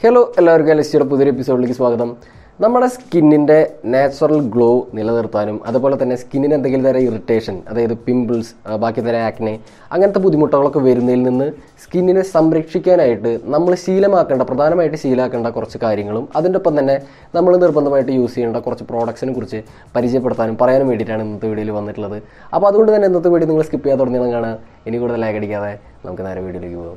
hello എല്ലാവർക്കും ലിസ്റ്റിയുടെ പുതിയൊരു എപ്പിസോഡിലേക്ക് സ്വാഗതം നമ്മുടെ സ്കിന്നിൻ്റെ നാച്ചുറൽ ഗ്ലോ നിലനിർത്താനും അതുപോലെ തന്നെ സ്കിന്നിന് എന്തെങ്കിലും തരം ഇറിറ്റേഷൻ അതായത് പിമ്പിൾസ് ബാക്കി തരം ആക്നെ അങ്ങനത്തെ ബുദ്ധിമുട്ടുകളൊക്കെ വരുന്നതിൽ നിന്ന് സ്കിന്നിനെ സംരക്ഷിക്കാനായിട്ട് നമ്മൾ ശീലമാക്കേണ്ട പ്രധാനമായിട്ട് ശീലമാക്കേണ്ട കുറച്ച് കാര്യങ്ങളും അതിൻ്റെ ഒപ്പം തന്നെ നമ്മൾ നിർബന്ധമായിട്ട് യൂസ് ചെയ്യേണ്ട കുറച്ച് പ്രോഡക്ട്സിനെ കുറിച്ച് പരിചയപ്പെടുത്താനും പറയാനും വേണ്ടിയിട്ടാണ് ഇന്നത്തെ വീഡിയോയിൽ വന്നിട്ടുള്ളത് അപ്പോൾ അതുകൊണ്ട് തന്നെ ഇന്നത്തെ വീഡിയോ നിങ്ങൾ സ്കിപ്പ് ചെയ്യാൻ തുടങ്ങിയത് കാണാൻ ഇനി കൂടുതൽ ലാഗ് അടിക്കാതെ നമുക്ക് നേരെ വീഡിയോയിലേക്ക് പോകാം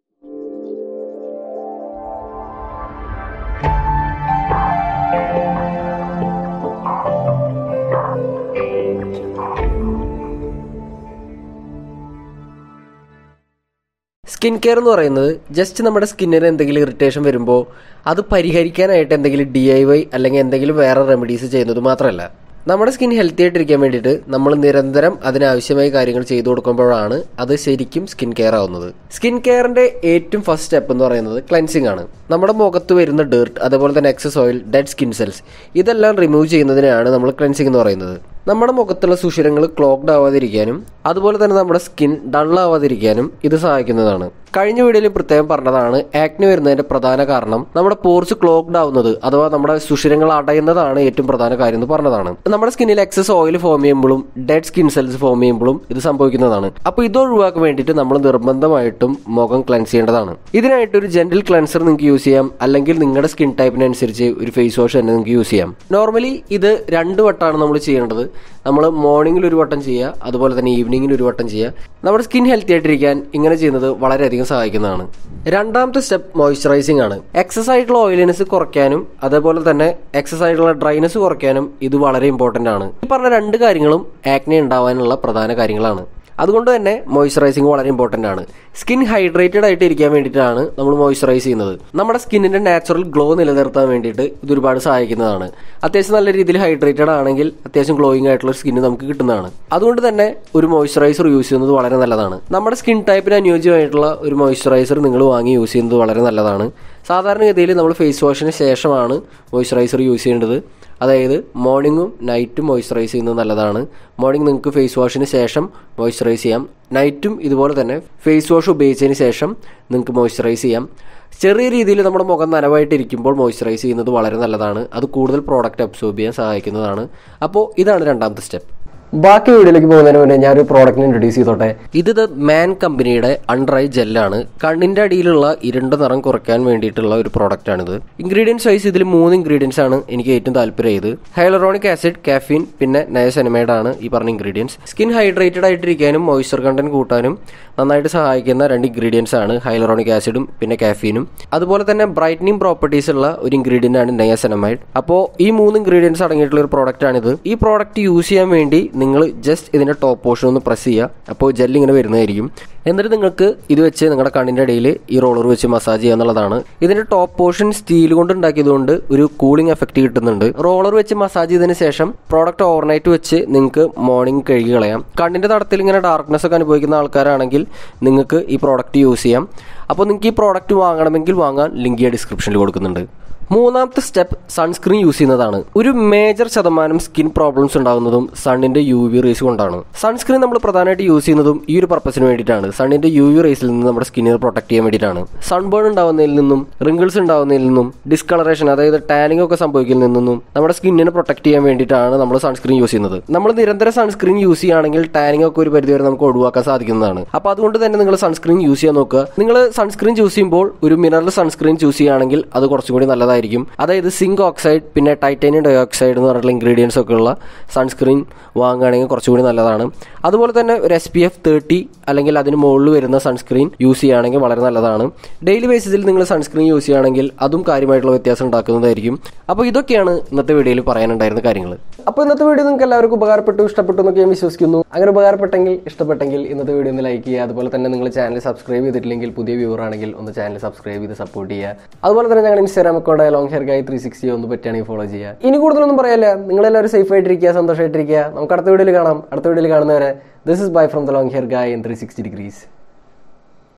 സ്കിൻ കെയർ എന്ന് പറയുന്നത് ജസ്റ്റ് നമ്മുടെ സ്കിന്നിന് എന്തെങ്കിലും ഇറിറ്റേഷൻ വരുമ്പോൾ അത് പരിഹരിക്കാനായിട്ട് എന്തെങ്കിലും ഡി ഐ വൈ അല്ലെങ്കിൽ എന്തെങ്കിലും വേറെ റെമഡീസ് ചെയ്യുന്നത് മാത്രമല്ല നമ്മുടെ സ്കിൻ ഹെൽത്തി ആയിട്ടിരിക്കാൻ വേണ്ടിയിട്ട് നമ്മൾ നിരന്തരം അതിനാവശ്യമായ കാര്യങ്ങൾ ചെയ്തു കൊടുക്കുമ്പോഴാണ് അത് ശരിക്കും സ്കിൻ കെയർ ആവുന്നത് സ്കിൻ കെയറിന്റെ ഏറ്റവും ഫസ്റ്റ് സ്റ്റെപ്പ് എന്ന് പറയുന്നത് ക്ലൻസിങ് ആണ് നമ്മുടെ മുഖത്ത് വരുന്ന ഡേർട്ട് അതുപോലെ തന്നെ excess oil dead skin cells ഇതെല്ലാം റിമൂവ് ചെയ്യുന്നതിനാണ് നമ്മൾ ക്ലൻസിങ് എന്ന് പറയുന്നത് നമ്മുടെ മുഖത്തുള്ള സുഷിരങ്ങൾ ക്ലോക്ക്ഡ് ആവാതിരിക്കാനും അതുപോലെ തന്നെ നമ്മുടെ സ്കിൻ ഡൾ ആവാതിരിക്കാനും ഇത് സഹായിക്കുന്നതാണ് കഴിഞ്ഞ വീഡിയോയിൽ പ്രത്യേകം പറഞ്ഞതാണ് ആക്നി വരുന്നതിന്റെ പ്രധാന കാരണം നമ്മുടെ പോർസ് ക്ലോക്ക്ഡ് ആവുന്നത് അഥവാ നമ്മുടെ സുഷിരങ്ങൾ അടയുന്നതാണ് ഏറ്റവും പ്രധാന കാര്യം എന്ന് പറഞ്ഞതാണ് നമ്മുടെ സ്കിന്നിൽ എക്സസ് ഓയിൽ ഫോം ചെയ്യുമ്പോഴും ഡെഡ് സ്കിൻ സെൽസ് ഫോം ചെയ്യുമ്പോഴും ഇത് സംഭവിക്കുന്നതാണ് അപ്പോൾ ഇത് ഒഴിവാക്കാൻ വേണ്ടിയിട്ട് നമ്മൾ നിർബന്ധമായിട്ടും മുഖം ക്ലൻസ് ചെയ്യേണ്ടതാണ് ഇതിനായിട്ട് ഒരു ജെന്റിൽ ക്ലൻസർ നിങ്ങൾക്ക് യൂസ് ചെയ്യാം അല്ലെങ്കിൽ നിങ്ങളുടെ സ്കിൻ ടൈപ്പിനനുസരിച്ച് ഒരു ഫേസ് വാഷ് തന്നെ നിങ്ങൾക്ക് യൂസ് ചെയ്യാം നോർമലി ഇത് രണ്ട് വട്ടമാണ് നമ്മൾ ചെയ്യേണ്ടത് നമ്മൾ മോർണിംഗിൽ ഒരു വട്ടം ചെയ്യുക അതുപോലെ തന്നെ ഈവനിങ്ങിൽ ഒരു വട്ടം ചെയ്യുക നമ്മുടെ സ്കിൻ ഹെൽത്തി ആയിട്ടിരിക്കാൻ ഇങ്ങനെ ചെയ്യുന്നത് വളരെയധികം സഹായിക്കുന്നതാണ് രണ്ടാമത്തെ സ്റ്റെപ്പ് മോയ്സ്ചറൈസിംഗ് ആണ് എക്സസ് ആയിട്ടുള്ള ഓയിലിനെസ് കുറയ്ക്കാനും അതേപോലെ തന്നെ എക്സസ് ആയിട്ടുള്ള ഡ്രൈനെസ് കുറയ്ക്കാനും ഇത് വളരെ ഇമ്പോർട്ടന്റ് ആണ് ഈ പറഞ്ഞ രണ്ട് കാര്യങ്ങളും ആക്നെ ഉണ്ടാവാനുള്ള പ്രധാന കാര്യങ്ങളാണ് അതുകൊണ്ട് തന്നെ മോയ്സ്ചറൈസിങ് വളരെ ഇമ്പോർട്ടൻ്റ് ആണ് സ്കിൻ ഹൈഡ്രേറ്റഡ് ആയിട്ട് ഇരിക്കാൻ വേണ്ടിയിട്ടാണ് നമ്മൾ മോയ്സ്ചറൈസ് ചെയ്യുന്നത് നമ്മുടെ സ്കിന്നിന്റെ നാച്ചുറൽ ഗ്ലോ നിലനിർത്താൻ വേണ്ടിയിട്ട് ഇത് ഒരുപാട് സഹായിക്കുന്നതാണ് അത്യാവശ്യം നല്ല രീതിയിൽ ഹൈഡ്രേറ്റഡ് ആണെങ്കിൽ അത്യാവശ്യം ഗ്ലോയിങ് ആയിട്ടുള്ള സ്കിന്ന് നമുക്ക് കിട്ടുന്നതാണ് അതുകൊണ്ട് തന്നെ ഒരു മോയ്സ്ചറൈസർ യൂസ് ചെയ്യുന്നത് വളരെ നല്ലതാണ് നമ്മുടെ സ്കിൻ ടൈപ്പിന് അനുയോജ്യമായിട്ടുള്ള ഒരു മോയ്സ്ചറൈസർ നിങ്ങൾ വാങ്ങി യൂസ് ചെയ്യുന്നത് വളരെ നല്ലതാണ് സാധാരണഗതിയിൽ നമ്മൾ ഫേസ് വാഷിന് ശേഷമാണ് മോയ്സ്ചറൈസർ യൂസ് ചെയ്യേണ്ടത് അതായത് മോർണിംഗും നൈറ്റും മോയ്സ്ചറൈസ് ചെയ്യുന്നത് നല്ലതാണ് മോർണിംഗ് നിങ്ങൾക്ക് ഫേസ് വാഷിന് ശേഷം മോയ്സ്ചറൈസ് ചെയ്യാം നൈറ്റും ഇതുപോലെ തന്നെ ഫേസ് വാഷ് ഉപയോഗിച്ചതിന് ശേഷം നിങ്ങൾക്ക് മോയ്സ്ചറൈസ് ചെയ്യാം ചെറിയ രീതിയിൽ നമ്മുടെ മുഖം നനവായിട്ടിരിക്കുമ്പോൾ മോയ്സ്ചറൈസ് ചെയ്യുന്നത് വളരെ നല്ലതാണ് അത് കൂടുതൽ പ്രോഡക്റ്റ് അബ്സോർബ് ചെയ്യാൻ സഹായിക്കുന്നതാണ് അപ്പോൾ ഇതാണ് രണ്ടാമത്തെ സ്റ്റെപ്പ് ബാക്കി വീഡിയോയിലേക്ക് പോകുന്നതിന് മുന്നേ ഞാൻ ഒരു പ്രോഡക്റ്റിനെ ഇൻട്രൊഡ്യൂസ് ചെയ്തോട്ടെ ഇത് ദ മാൻ കമ്പനിയുടെ അണ്ടർ ഐ ജെല്ലാണ് കണ്ണിന്റെ അടിയിലുള്ള ഇരുണ്ട നിറം കുറയ്ക്കാൻ വേണ്ടിയിട്ടുള്ള ഒരു പ്രോഡക്റ്റ് ആണിത് ഇൻഗ്രീഡിയൻസ് വൈസ് ഇതിൽ മൂന്ന് ഇൻഗ്രീഡിയൻസ് ആണ് എനിക്ക് ഏറ്റവും താല്പര്യം ചെയ്ത് ഹൈലറോണിക് ആസിഡ് കാഫീൻ പിന്നെ നയസെനമൈഡ് ആണ് ഈ പറഞ്ഞ ഇൻഗ്രീഡിയൻസ് സ്കിൻ ഹൈഡ്രേറ്റഡ് ആയിട്ടിരിക്കാനും മോയ്സ്ചർ കണ്ടന്റ് കൂട്ടാനും നന്നായിട്ട് സഹായിക്കുന്ന രണ്ട് ഇൻഗ്രീഡിയൻസ് ആണ് ഹൈലറോണിക് ആസിഡും പിന്നെ കാഫീനും അതുപോലെ തന്നെ ബ്രൈറ്റനിങ് പ്രോപ്പർട്ടീസ് ഉള്ള ഒരു ഇൻഗ്രീഡിയന്റ് ആണ് നയസെനമൈഡ് അപ്പോൾ ഈ മൂന്ന് ഇൻഗ്രീഡിയൻസ് അടങ്ങിയിട്ടുള്ള ഒരു പ്രോഡക്റ്റ് ആണിത് ഈ പ്രോഡക്റ്റ് യൂസ് ചെയ്യാൻ വേണ്ടി നിങ്ങൾ ജസ്റ്റ് ഇതിന്റെ ടോപ്പ് പോർഷൻ ഒന്ന് പ്രസ് ചെയ്യുക അപ്പോൾ ജെൽ ഇങ്ങനെ വരുന്നതായിരിക്കും എന്നിട്ട് നിങ്ങൾക്ക് ഇത് വെച്ച് നിങ്ങളുടെ കണ്ണിന്റെ ഇടയിൽ ഈ റോളർ വെച്ച് മസാജ് ചെയ്യുക എന്നുള്ളതാണ് ഇതിന്റെ ടോപ്പ് പോർഷൻ സ്റ്റീൽ കൊണ്ട് ഉണ്ടാക്കിയതുകൊണ്ട് ഒരു കൂളിംഗ് എഫക്റ്റ് കിട്ടുന്നുണ്ട് റോളർ വെച്ച് മസാജ് ചെയ്തതിന് ശേഷം പ്രോഡക്റ്റ് ഓവർനൈറ്റ് വെച്ച് നിങ്ങൾക്ക് മോർണിംഗ് കഴുകി കളയാം കണ്ണിന്റെ തടത്തിൽ ഇങ്ങനെ ഡാർക്ക്നെസ് ഒക്കെ അനുഭവിക്കുന്ന ആൾക്കാരാണെങ്കിൽ നിങ്ങൾക്ക് ഈ പ്രോഡക്റ്റ് യൂസ് ചെയ്യാം അപ്പോൾ നിങ്ങൾക്ക് ഈ പ്രോഡക്റ്റ് വാങ്ങണമെങ്കിൽ വാങ്ങാൻ ലിങ്ക് ഈ ഡിസ്ക്രിപ്ഷനിൽ കൊടുക്കുന്നുണ്ട് മൂന്നാമത്തെ സ്റ്റെപ്പ് സൺസ്ക്രീൻ യൂസ് ചെയ്യുന്നതാണ് ഒരു മേജർ ശതമാനം സ്കിൻ പ്രോബ്ലംസ് ഉണ്ടാകുന്നതും സണ്ണിന്റെ യു വി റേസ് കൊണ്ടാണ് സൺസ്ക്രീൻ നമ്മൾ പ്രധാനമായിട്ട് യൂസ് ചെയ്യുന്നതും ഈ ഒരു പർപ്പസിന് വേണ്ടിയിട്ടാണ് സണ്ണിന്റെ യു വി റേസിൽ നിന്ന് നമ്മുടെ സ്കിന്നിനെ പ്രൊട്ടക്ട് ചെയ്യാൻ വേണ്ടിയിട്ടാണ് സൺബേൺ ഉണ്ടാവുന്നതിൽ നിന്നും റിങ്കിൾസ് ഉണ്ടാവുന്നതിൽ നിന്നും ഡിസ്കളറേഷൻ അതായത് ടാനിങ് ഒക്കെ സംഭവിക്കുന്നതിൽ നിന്നും നമ്മുടെ സ്കിന്നിനെ പ്രൊട്ടക്ട് ചെയ്യാൻ വേണ്ടിയിട്ടാണ് നമ്മൾ സൺസ്ക്രീൻ യൂസ് ചെയ്യുന്നത് നമ്മൾ നിരന്തരം സൺസ്ക്രീൻ യൂസ് ചെയ്യുകയാണെങ്കിൽ ടാനിങ് ഒക്കെ ഒരു പരിധിവരെ നമുക്ക് ഒഴിവാക്കാൻ സാധിക്കുന്നതാണ് അപ്പോൾ അതുകൊണ്ട് തന്നെ നിങ്ങൾ സൺസ്ക്രീൻ യൂസ് ചെയ്യാൻ നോക്കുക നിങ്ങൾ സൺസ്ക്രീൻ ചൂസ് ചെയ്യുമ്പോൾ ഒരു മിനറൽ സൺസ്ക്രീൻ ചൂസ് ചെയ്യുകയാണെങ്കിൽ അത് കുറച്ചും കൂടി നല്ലതായിരിക്കും ആയിരിക്കും അതായത് സിങ്ക് ഓക്സൈഡ് പിന്നെ ടൈറ്റാനിയം ഡയോക്സൈഡ് എന്ന് പറഞ്ഞിട്ടുള്ള ഇൻഗ്രീഡിയൻസ് ഒക്കെ ഉള്ള സൺസ്ക്രീൻ വാങ്ങുകയാണെങ്കിൽ കുറച്ചുകൂടി നല്ലതാണ് അതുപോലെ തന്നെ ഒരു എസ് പി എഫ് തേർട്ടി അല്ലെങ്കിൽ അതിന് മുകളിൽ വരുന്ന സൺസ്ക്രീൻ യൂസ് ചെയ്യുകയാണെങ്കിൽ വളരെ നല്ലതാണ് ഡെയിലി ബേസിസിൽ നിങ്ങൾ സൺസ്ക്രീൻ യൂസ് ചെയ്യുകയാണെങ്കിൽ അതും കാര്യമായിട്ടുള്ള വ്യത്യാസം ഉണ്ടാക്കുന്നതായിരിക്കും അപ്പോൾ ഇതൊക്കെയാണ് ഇന്നത്തെ വീഡിയോയിൽ പറയാനുണ്ടായിരുന്ന കാര്യങ്ങൾ അപ്പോൾ ഇന്നത്തെ വീഡിയോ നിങ്ങൾക്ക് എല്ലാവർക്കും ഉപകാരപ്പെട്ടു ഇഷ്ടപ്പെട്ടു എന്നൊക്കെ ഞാൻ വിശ്വസിക്കുന്നു അങ്ങനെ ഉപകാരപ്പെട്ടെങ്കിൽ ഇഷ്ടപ്പെട്ടെങ്കിൽ ഇന്നത്തെ വീഡിയോ ഒന്ന് ലൈക്ക് ചെയ്യുക അതുപോലെ തന്നെ നിങ്ങൾ ചാനൽ സബ്സ്ക്രൈബ് ചെയ്തിട്ടില്ലെങ്കിൽ പുതിയ വ്യൂവർ ആണെങ്കിൽ ഒന്ന് ചാനൽ സബ്സ്ക്രൈബ് ചെയ്ത് സപ്പോർട്ട് ചെയ്യുക അതുപോലെ തന്നെ ഞങ്ങൾ Instagram account long hair guy three sixty ഒന്ന് പറ്റുകയാണെങ്കിൽ ഫോളോ ചെയ്യുക ഇനി കൂടുതലൊന്നും പറയാല്ല നിങ്ങളെല്ലാവരും സേഫ് ആയിട്ടിരിക്കുക സന്തോഷമായിട്ടിരിക്കുക നമുക്ക് അടുത്ത വീഡിയോയിൽ കാണാം അടുത്ത വീഡിയോയിൽ കാണുന്നവരെ this is bye from the long hair guy in three sixty degrees